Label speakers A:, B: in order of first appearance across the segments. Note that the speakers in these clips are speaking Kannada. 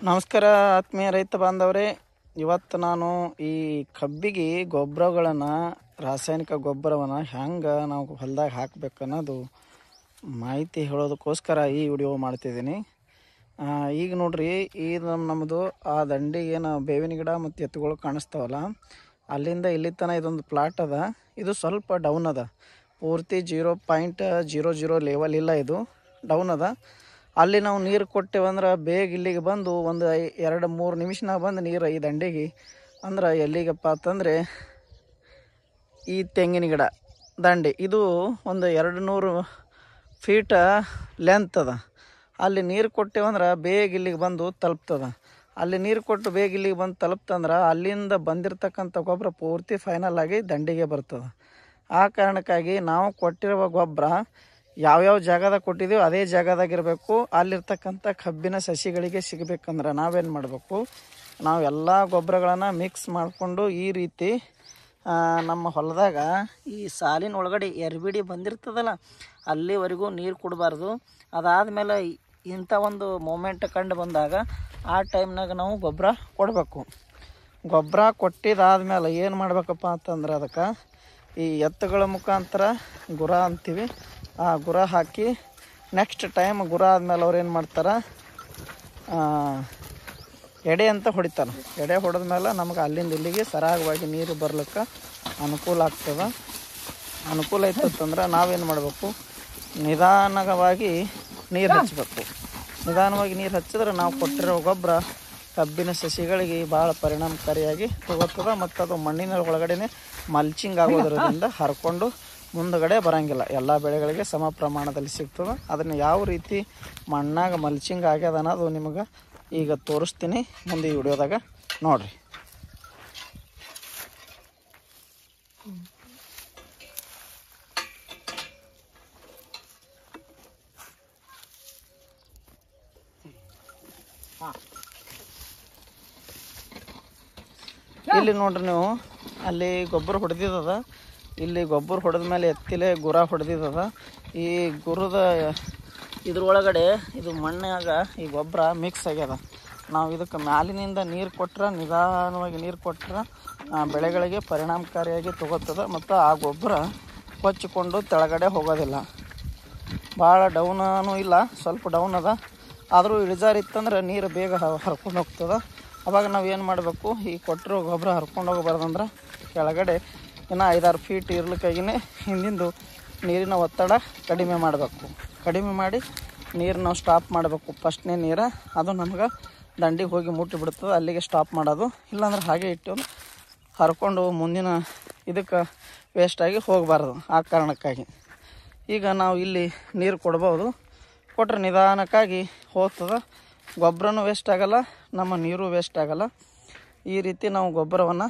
A: ನಮಸ್ಕಾರ ಆತ್ಮೀಯ ರೈತ ಬಾಂಧವರೇ ಇವತ್ತು ನಾನು ಈ ಕಬ್ಬಿಗೆ ಗೊಬ್ಬರಗಳನ್ನು ರಾಸಾಯನಿಕ ಗೊಬ್ಬರವನ್ನು ಹೆಂಗೆ ನಾವು ಹೊಲದಾಗ ಹಾಕ್ಬೇಕು ಅನ್ನೋದು ಮಾಹಿತಿ ಹೇಳೋದಕ್ಕೋಸ್ಕರ ಈ ವಿಡಿಯೋ ಮಾಡ್ತಿದ್ದೀನಿ ಆ, ಈಗ ನೋಡ್ರಿ ಇದು ನಮ್ಮ ನಮ್ಮದು ಆ ದಂಡಿಗೆ ಏನು ಬೇವಿನ ಗಿಡ ಮತ್ತು ಎತ್ತುಗಳು ಕಾಣಿಸ್ತಾವಲ್ಲ ಅಲ್ಲಿಂದ ಇಲ್ಲಿ ತನಕ ಇದೊಂದು ಪ್ಲಾಟ್ ಅದ ಇದು ಸ್ವಲ್ಪ ಡೌನ್ ಅದ ಪೂರ್ತಿ zero point zero zero level ಇಲ್ಲ ಇದು ಡೌನ್ ಅದ ಅಲ್ಲಿ ನಾವು ನೀರು ಕೊಟ್ಟೆವಂದ್ರೆ ಬೇಗ ಇಲ್ಲಿಗೆ ಬಂದು ಒಂದು ಐ ಎರಡು ಮೂರು ನಿಮಿಷನಾಗ ಬಂದು ನೀರು ಈ ದಂಡೆಗೆ ಅಂದ್ರೆ ಎಲ್ಲಿಗಪ್ಪ ಅಂತಂದರೆ ಈ ತೆಂಗಿನ ಗಿಡ ದಂಡೆ ಇದು ಒಂದು ಎರಡು ನೂರು ಫೀಟ ಲೆಂತ್ ಅದ ಅಲ್ಲಿ ನೀರು ಕೊಟ್ಟೆವಂದ್ರೆ ಬೇಗ ಇಲ್ಲಿಗೆ ಬಂದು ತಲುಪ್ತದ ಅಲ್ಲಿ ನೀರು ಕೊಟ್ಟು ಬೇಗ ಇಲ್ಲಿಗೆ ಬಂದು ತಲುಪ್ತಂದ್ರೆ ಅಲ್ಲಿಂದ ಬಂದಿರತಕ್ಕಂಥ ಗೊಬ್ಬರ ಪೂರ್ತಿ ಫೈನಲ್ ಆಗಿ ದಂಡಿಗೆ ಬರ್ತದೆ ಆ ಕಾರಣಕ್ಕಾಗಿ ನಾವು ಕೊಟ್ಟಿರುವ ಗೊಬ್ಬರ ಯಾವ್ಯಾವ ಜಾಗದಾಗ ಕೊಟ್ಟಿದ್ದೀವಿ ಅದೇ ಜಾಗದಾಗ ಇರಬೇಕು ಅಲ್ಲಿರ್ತಕ್ಕಂಥ ಕಬ್ಬಿನ ಸಸಿಗಳಿಗೆ ಸಿಗಬೇಕಂದ್ರೆ ನಾವೇನು ಮಾಡಬೇಕು ನಾವು ಎಲ್ಲ ಗೊಬ್ಬರಗಳನ್ನು ಮಿಕ್ಸ್ ಮಾಡಿಕೊಂಡು ಈ ರೀತಿ ಆ, ನಮ್ಮ ಹೊಲದಾಗ ಈ ಸಾಲಿನ ಒಳಗಡೆ ಎರ್ಬಿಡಿ ಬಂದಿರ್ತದಲ್ಲ ಅಲ್ಲಿವರೆಗೂ ನೀರು ಕೊಡಬಾರ್ದು ಅದಾದಮೇಲೆ ಇಂಥ ಒಂದು ಮೂಮೆಂಟ್ ಕಂಡು ಬಂದಾಗ ಆ ಟೈಮ್ನಾಗ ನಾವು ಗೊಬ್ಬರ ಕೊಡಬೇಕು ಗೊಬ್ಬರ ಕೊಟ್ಟಿದ್ದಾದ್ಮೇಲೆ ಏನು ಮಾಡ್ಬೇಕಪ್ಪ ಅಂತಂದ್ರೆ ಅದಕ್ಕೆ ಈ ಎತ್ತುಗಳ ಮುಖಾಂತರ ಗುರ ಅಂತೀವಿ ಆ ಗುರ ಹಾಕಿ ನೆಕ್ಸ್ಟ್ ಟೈಮ್ ಗುರ ಆದ್ಮೇಲೆ ಅವ್ರು ಏನು ಮಾಡ್ತಾರೆ ಎಡೆ ಅಂತ ಹೊಡಿತಾರೆ ಎಡೆ ಹೊಡೆದ್ಮೇಲೆ ನಮ್ಗೆ ಅಲ್ಲಿಂದ ಇಲ್ಲಿಗೆ ಸರಾಗವಾಗಿ ನೀರು ಬರ್ಲಿಕ್ಕೆ ಅನುಕೂಲ ಆಗ್ತದೆ ಅನುಕೂಲ ಇತ್ತಂದ್ರೆ ನಾವೇನು ಮಾಡಬೇಕು ನಿಧಾನವಾಗಿ ನೀರು ಹಚ್ಚಬೇಕು ನಿಧಾನವಾಗಿ ನೀರು ಹಚ್ಚಿದ್ರೆ ನಾವು ಕೊಟ್ಟಿರೋ ಗೊಬ್ಬರ ಕಬ್ಬಿನ ಸಸಿಗಳಿಗೆ ಭಾಳ ಪರಿಣಾಮಕಾರಿಯಾಗಿ ತಗೋತದ ಮತ್ತು ಅದು ಮಣ್ಣಿನ ಒಳಗಡೆನೆ ಮಲ್ಚಿಂಗ್ ಆಗೋದ್ರಿಂದ ಹರ್ಕೊಂಡು ಮುಂದಗಡೆ ಬರಂಗಿಲ್ಲ ಎಲ್ಲ ಬೆಳೆಗಳಿಗೆ ಸಮ ಪ್ರಮಾಣದಲ್ಲಿ ಸಿಗ್ತದೆ ಅದನ್ನು ಯಾವ ರೀತಿ ಮಣ್ಣಾಗ ಮಲ್ಚಿಂಗ್ ಆಗ್ಯದ ಅನ್ನೋದು ನಿಮಗೆ ಈಗ ತೋರಿಸ್ತೀನಿ ಮುಂದೆ ಈ ವಿಡಿಯೋದಾಗ ನೋಡ್ರಿ ಇಲ್ಲಿ ನೋಡ್ರಿ ನೀವು ಅಲ್ಲಿ ಗೊಬ್ಬರ ಹೊಡೆದಿದ್ದದ ಇಲ್ಲಿ ಗೊಬ್ಬರ ಹೊಡೆದ ಮೇಲೆ ಎತ್ತಿಲೆ ಗುರ ಹೊಡೆದಿದ್ದದ ಈ ಗುರದ ಇದ್ರೊಳಗಡೆ ಇದು ಮಣ್ಣಾಗ ಈ ಗೊಬ್ಬರ ಮಿಕ್ಸ್ ಆಗ್ಯದ ನಾವು ಇದಕ್ಕೆ ಮ್ಯಾಲಿನಿಂದ ನೀರು ಕೊಟ್ರೆ ನಿಧಾನವಾಗಿ ನೀರು ಕೊಟ್ರೆ ಆ, ಬೆಳೆಗಳಿಗೆ ಪರಿಣಾಮಕಾರಿಯಾಗಿ ತಗೋತದ ಮತ್ತು ಆ ಗೊಬ್ಬರ ಕೊಚ್ಚಿಕೊಂಡು ಕೆಳಗಡೆ ಹೋಗೋದಿಲ್ಲ ಭಾಳ ಡೌನೂ ಇಲ್ಲ ಸ್ವಲ್ಪ ಡೌನ್ ಅದ ಆದರೂ ಇಳಿಜಾರು ಇತ್ತಂದ್ರೆ ನೀರು ಬೇಗ ಹ- ಹರ್ಕೊಂಡು ಹೋಗ್ತದೆ ಅವಾಗ ನಾವು ಏನು ಮಾಡಬೇಕು ಈ ಕೊಟ್ಟಿರೋ ಗೊಬ್ಬರ ಹರ್ಕೊಂಡು ಹೋಗಬಾರ್ದಂದ್ರೆ ಕೆಳಗಡೆ ಇನ್ನು ಐದಾರು ಫೀಟ್ ಇರ್ಲಿಕ್ಕಾಗಿನೇ ಹಿಂದಿಂದು ನೀರಿನ ಒತ್ತಡ ಕಡಿಮೆ ಮಾಡಬೇಕು ಕಡಿಮೆ ಮಾಡಿ ನೀರು ನಾವು ಸ್ಟಾಪ್ ಮಾಡಬೇಕು ಫಸ್ಟ್ನೇ ನೀರು ಅದು ನಮ್ಗೆ ದಂಡಿಗೆ ಹೋಗಿ ಮುಟ್ಟಿ ಬಿಡ್ತದೆ ಅಲ್ಲಿಗೆ ಸ್ಟಾಪ್ ಮಾಡೋದು ಇಲ್ಲಾಂದ್ರೆ ಹಾಗೆ ಇಟ್ಟು ಹರ್ಕೊಂಡು ಮುಂದಿನ ಇದಕ್ಕೆ ವೇಸ್ಟಾಗಿ ಹೋಗಬಾರ್ದು ಆ ಕಾರಣಕ್ಕಾಗಿ ಈಗ ನಾವು ಇಲ್ಲಿ ನೀರು ಕೊಡ್ಬೋದು ಕೊಟ್ಟರೆ ನಿಧಾನಕ್ಕಾಗಿ ಹೋಗ್ತದೆ ಗೊಬ್ಬರನೂ ವೇಸ್ಟ್ ಆಗಲ್ಲ ನಮ್ಮ ನೀರು ವೇಸ್ಟ್ ಆಗಲ್ಲ ಈ ರೀತಿ ನಾವು ಗೊಬ್ಬರವನ್ನು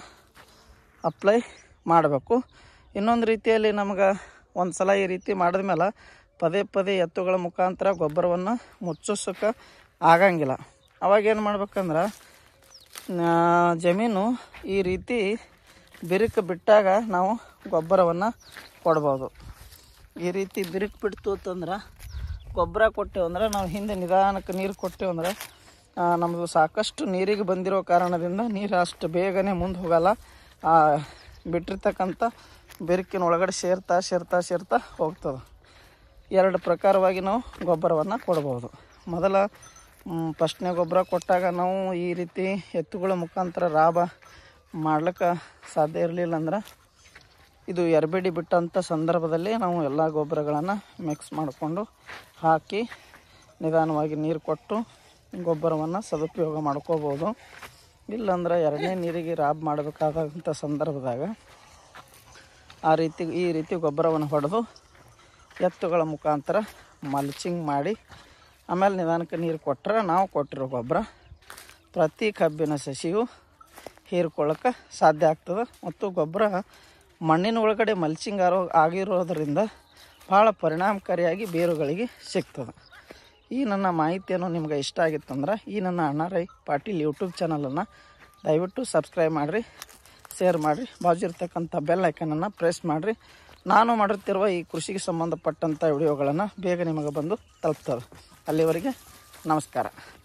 A: ಅಪ್ಲೈ ಮಾಡಬೇಕು ಇನ್ನೊಂದು ರೀತಿಯಲ್ಲಿ ನಮ್ಗೆ ಒಂದು ಸಲ ಈ ರೀತಿ ಮಾಡಿದ್ಮೇಲೆ ಪದೇ ಪದೇ ಎತ್ತುಗಳ ಮುಖಾಂತರ ಗೊಬ್ಬರವನ್ನು ಮುಚ್ಚಿಸೋಕೆ ಆಗಂಗಿಲ್ಲ ಅವಾಗ ಏನು ಮಾಡ್ಬೇಕಂದ್ರೆ ಆ, ಜಮೀನು ಈ ರೀತಿ ಬಿರುಕು ಬಿಟ್ಟಾಗ ನಾವು ಗೊಬ್ಬರವನ್ನು ಕೊಡ್ಬೋದು ಈ ರೀತಿ ಬಿರುಕು ಬಿಡ್ತು ಅಂತಂದ್ರೆ ಗೊಬ್ಬರ ಕೊಟ್ಟೆವು ಅಂದ್ರೆ ನಾವು ಹಿಂದೆ ನಿಧಾನಕ್ಕೆ ನೀರು ಕೊಟ್ಟೆವು ಅಂದ್ರೆ ಆ, ನಮ್ಮದು ಸಾಕಷ್ಟು ನೀರಿಗೆ ಬಂದಿರೋ ಕಾರಣದಿಂದ ನೀರು ಅಷ್ಟು ಬೇಗನೆ ಮುಂದೆ ಹೋಗಲ್ಲ ಆ, ಬಿಟ್ಟಿರ್ತಕ್ಕಂಥ ಬೆರುಕಿನ ಒಳಗಡೆ ಸೇರ್ತಾ ಸೇರ್ತಾ ಸೇರ್ತಾ ಹೋಗ್ತದೆ ಎರಡು ಪ್ರಕಾರವಾಗಿ ನಾವು ಗೊಬ್ಬರವನ್ನು ಕೊಡ್ಬೋದು ಮೊದಲ ಫಸ್ಟ್ನೇ ಗೊಬ್ಬರ ಕೊಟ್ಟಾಗ ನಾವು ಈ ರೀತಿ ಎತ್ತುಗಳ ಮುಖಾಂತರ ಲಾಭ ಮಾಡ್ಲಿಕ್ಕೆ ಸಾಧ್ಯ ಇರಲಿಲ್ಲ ಅಂದ್ರೆ ಇದು ಎರ್ಬೇಡಿ ಬಿಟ್ಟಂಥ ಸಂದರ್ಭದಲ್ಲಿ ನಾವು ಎಲ್ಲ ಗೊಬ್ಬರಗಳನ್ನು ಮಿಕ್ಸ್ ಮಾಡಿಕೊಂಡು ಹಾಕಿ ನಿಧಾನವಾಗಿ ನೀರು ಕೊಟ್ಟು ಗೊಬ್ಬರವನ್ನು ಸದುಪಯೋಗ ಮಾಡ್ಕೋಬೋದು ಇಲ್ಲಾಂದ್ರೆ ಎರಡನೇ ನೀರಿಗೆ ರಾಬ್ ಮಾಡಬೇಕಾದಂಥ ಸಂದರ್ಭದಾಗ ಆ ರೀತಿ ಈ ರೀತಿ ಗೊಬ್ಬರವನ್ನು ಹೊಡೆದು ಎತ್ತುಗಳ ಮುಖಾಂತರ ಮಲ್ಚಿಂಗ್ ಮಾಡಿ ಆಮೇಲೆ ನಿಧಾನಕ್ಕೆ ನೀರು ಕೊಟ್ಟರೆ ನಾವು ಕೊಟ್ಟಿರೋ ಗೊಬ್ಬರ ಪ್ರತಿ ಕಬ್ಬಿನ ಸಸಿಯು ಹೀರ್ಕೊಳ್ಳೋಕೆ ಸಾಧ್ಯ ಆಗ್ತದೆ ಮತ್ತು ಗೊಬ್ಬರ ಮಣ್ಣಿನ ಒಳಗಡೆ ಮಲ್ಚಿಂಗ್ ಆರೋ ಆಗಿರೋದರಿಂದ ಭಾಳ ಪರಿಣಾಮಕಾರಿಯಾಗಿ ಬೇರುಗಳಿಗೆ ಸಿಗ್ತದೆ ಈ ನನ್ನ ಮಾಹಿತಿಯನ್ನು ನಿಮ್ಗೆ ಇಷ್ಟ ಆಗಿತ್ತಂದ್ರೆ ಈ ನನ್ನ ಅಣ್ಣ ರೈ ಪಾಟೀಲ್ ಯೂಟ್ಯೂಬ್ ಚಾನಲನ್ನು ದಯವಿಟ್ಟು ಸಬ್ಸ್ಕ್ರೈಬ್ ಮಾಡಿರಿ ಶೇರ್ ಮಾಡಿರಿ ಬಾಜು ಇರ್ತಕ್ಕಂಥ ಬೆಲ್ ಐಕನನ್ನು ಪ್ರೆಸ್ ಮಾಡಿರಿ ನಾನು ಮಾಡುತ್ತಿರುವ ಈ ಕೃಷಿಗೆ ಸಂಬಂಧಪಟ್ಟಂಥ ವಿಡಿಯೋಗಳನ್ನು ಬೇಗ ನಿಮಗೆ ಬಂದು ತಲುಪ್ತದೆ ಅಲ್ಲಿವರೆಗೆ ನಮಸ್ಕಾರ